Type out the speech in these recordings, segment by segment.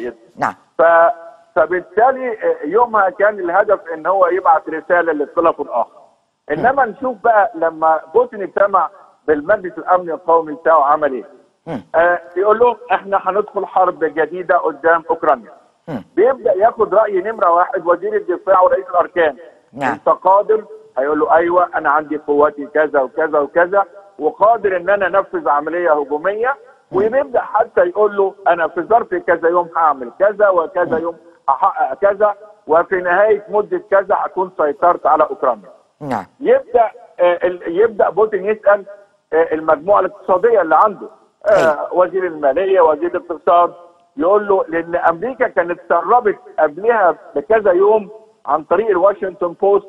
جدا نعم ف فبالتالي يومها كان الهدف ان هو يبعت رساله للطرف الاخر انما نشوف بقى لما بوتين اجتمع بالمجلس الامن القومي بتاعه عمل ايه؟ مم. آه يقول لهم احنا هندخل حرب جديده قدام اوكرانيا مم. بيبدا ياخد راي نمره واحد وزير الدفاع ورئيس الاركان نعم. انت قادر هيقول له ايوه انا عندي قواتي كذا وكذا وكذا وقادر ان انا انفذ عمليه هجوميه وبيبدا حتى يقول له انا في ظرف كذا يوم هعمل كذا وكذا يوم هحقق كذا وفي نهايه مده كذا هكون سيطرت على اوكرانيا نعم يبدا آه، ال- يبدا بوتين يسال آه، المجموعه الاقتصاديه اللي عنده آه، أيوة. وزير الماليه وزير الاقتصاد يقول له لان امريكا كانت سربت قبلها بكذا يوم عن طريق الواشنطن بوست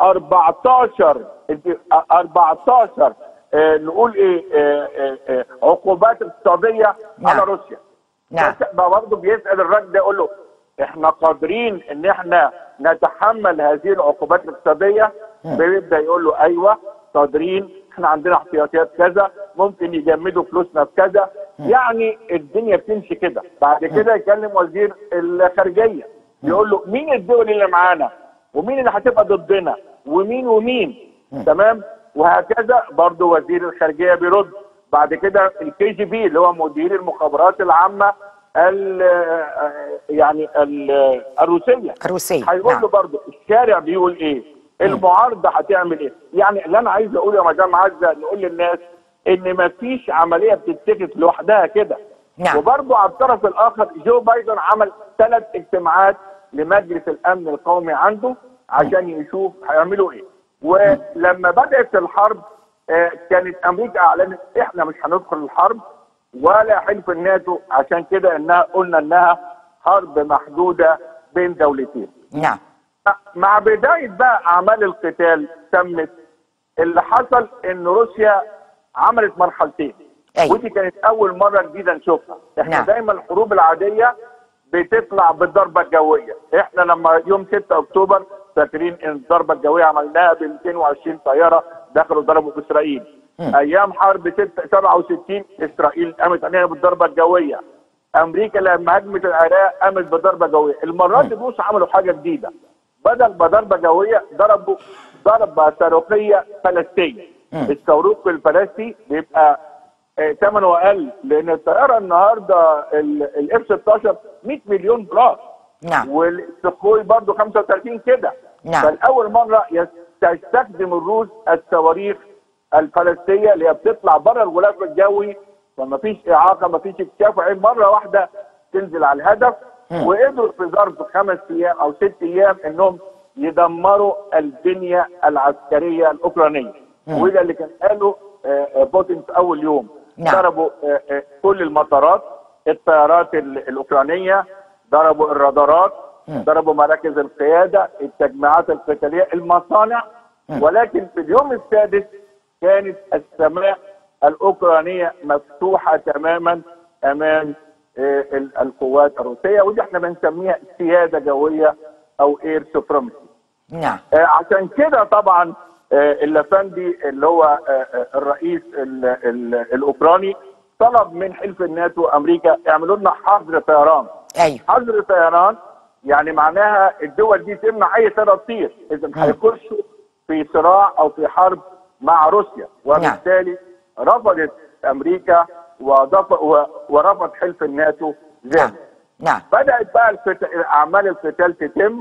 14 انت- آه، 14 آه، نقول ايه آه، آه، آه، عقوبات اقتصاديه نعم. على روسيا نعم. بس بقى برضه بيسال الراجل ده يقول له احنا قادرين ان احنا نتحمل هذه العقوبات الاقتصاديه بيبدا يقول له ايوه قادرين احنا عندنا احتياطيات كذا ممكن يجمدوا فلوسنا في كذا يعني الدنيا بتمشي كده بعد كده يكلم وزير الخارجيه يقول له مين الدول اللي معانا ومين اللي هتبقى ضدنا ومين ومين تمام وهكذا برضه وزير الخارجيه بيرد بعد كده الكي جي بي اللي هو مدير المخابرات العامه ال يعني ال- الروسيه الروسية هيقول له نعم برضه الشارع بيقول ايه المعارضه هتعمل ايه يعني اللي انا عايز اقوله يا مدام عزه نقول للناس ان ما فيش عمليه بتتخذ لوحدها كده نعم. وبرضه على الطرف الاخر جو بايدن عمل ثلاث اجتماعات لمجلس الامن القومي عنده عشان يشوف هيعملوا ايه ولما بدات الحرب آه، كانت امريكا اعلنت احنا مش هندخل الحرب ولا حلف الناتو عشان كده انها قلنا انها حرب محدوده بين دولتين نعم مع بدايه بقى اعمال القتال تمت اللي حصل ان روسيا عملت مرحلتين أيوة. ودي كانت اول مره جديده نشوفها احنا نعم. دايما الحروب العاديه بتطلع بالضربه الجويه احنا لما يوم 6 اكتوبر فاكرين ان الضربه الجويه عملناها ب 220 طياره دخلوا ضربوا في اسرائيل ايام حرب 6 67 اسرائيل قامت علينا بالضربه الجويه امريكا لما هجمت العراق قامت بضربه جويه المره دي الروس عملوا حاجه جديده بدل بضربه جويه ضربوا ضربه صاروخيه فلسطينيه الصاروخ الفلسطيني بيبقى آه، ثمنه اقل لان الطياره النهارده الاف 16 100 مليون دولار نعم والسخوي برضه 35 كده نعم. فالاول مره يس- تستخدم الروس الصواريخ الفلسطينيه اللي هي بتطلع بره الغلاف الجوي فما فيش اعاقه ما فيش اكتشاف وعين مره واحده تنزل على الهدف وقدروا في ظرف خمس ايام او ست ايام انهم يدمروا البنيه العسكريه الاوكرانيه وده اللي كان قاله آه، آه، بوتين في اول يوم نعم. ضربوا آه، آه، كل المطارات الطيارات ال- الاوكرانيه ضربوا الرادارات ضربوا مراكز القياده التجمعات القتاليه المصانع ولكن في اليوم السادس كانت السماء الاوكرانيه مفتوحه تماما امام آه، ال- القوات الروسيه ودي احنا بنسميها سياده جويه او اير سوبرمسي نعم آه، عشان كده طبعا آه، اللافندي اللي هو آه، آه، الرئيس ال- ال- الاوكراني طلب من حلف الناتو امريكا اعملوا لنا حظر طيران ايوه حظر طيران يعني معناها الدول دي تمنع اي طياره تطير اذا هيخشوا في صراع او في حرب مع روسيا وبالتالي رفضت امريكا وضف و- ورفض حلف الناتو نعم ذلك نعم بدات بقى القت- اعمال القتال تتم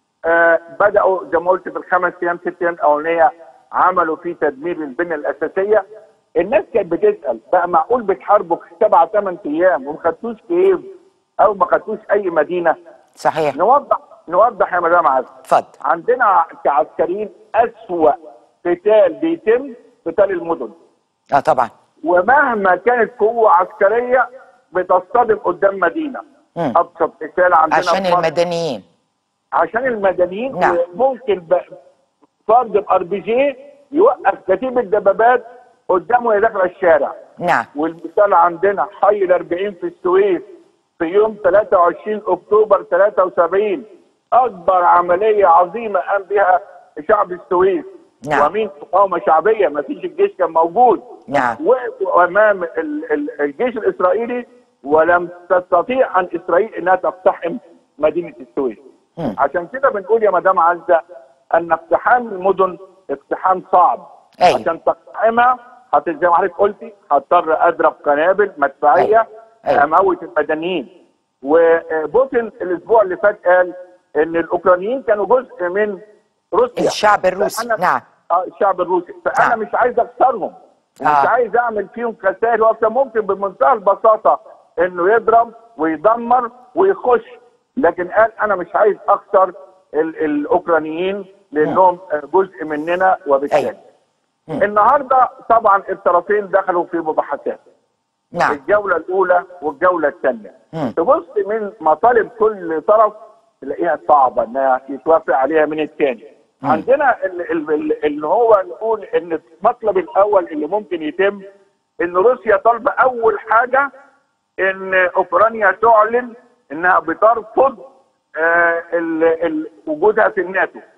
آه بداوا زي ما قلت في الخمس ايام ست ايام الاولانيه عملوا في تدمير البنيه الاساسيه الناس كانت بتسال بقى معقول بتحاربوا سبع ثمان ايام وما خدتوش كييف او ما خدتوش اي مدينه صحيح نوضح نوضح يا مدام عز اتفضل عندنا كعسكريين اسوا قتال بيتم قتال المدن اه طبعا ومهما كانت قوه عسكريه بتصطدم قدام مدينه مم. ابسط مثال عندنا عشان في مصر. المدنيين عشان المدنيين نعم. ممكن ب- فرد بار بي جي يوقف كتيبه دبابات قدامه وهي داخله الشارع نعم والمثال عندنا حي ال 40 في السويس في يوم 23 اكتوبر 73 اكبر عمليه عظيمه قام بها شعب السويس نعم. ومين مقاومه شعبيه ما فيش الجيش كان موجود نعم وقفوا امام ال- ال- الجيش الاسرائيلي ولم تستطيع عن اسرائيل انها تقتحم مدينه السويس مم. عشان كده بنقول يا مدام عزه ان اقتحام المدن اقتحام صعب أيوة. عشان تقتحمها هت- زي ما حضرتك قلتي هضطر اضرب قنابل مدفعيه أيوة. أيوة. اموت المدنيين وبوتين الاسبوع اللي فات قال ان الاوكرانيين كانوا جزء من روسيا الشعب الروسي فأنا- نعم اه الشعب الروسي فانا نعم. مش عايز اخسرهم ومش آه. عايز اعمل فيهم خسائر وقت ممكن بمنتهى البساطه انه يضرب ويدمر ويخش لكن قال انا مش عايز اخسر ال- الاوكرانيين لانهم جزء مننا وبالتالي أيوة. النهارده طبعا الطرفين دخلوا في مباحثات نعم الجوله الاولى والجوله الثانيه مم. تبص من مطالب كل طرف تلاقيها صعبه انها يتوافق عليها من الثاني عندنا ال- ال- ال- اللي هو نقول ان المطلب الاول اللي ممكن يتم ان روسيا طالبه اول حاجه ان اوكرانيا تعلن انها بترفض آه، ال- ال- وجودها في الناتو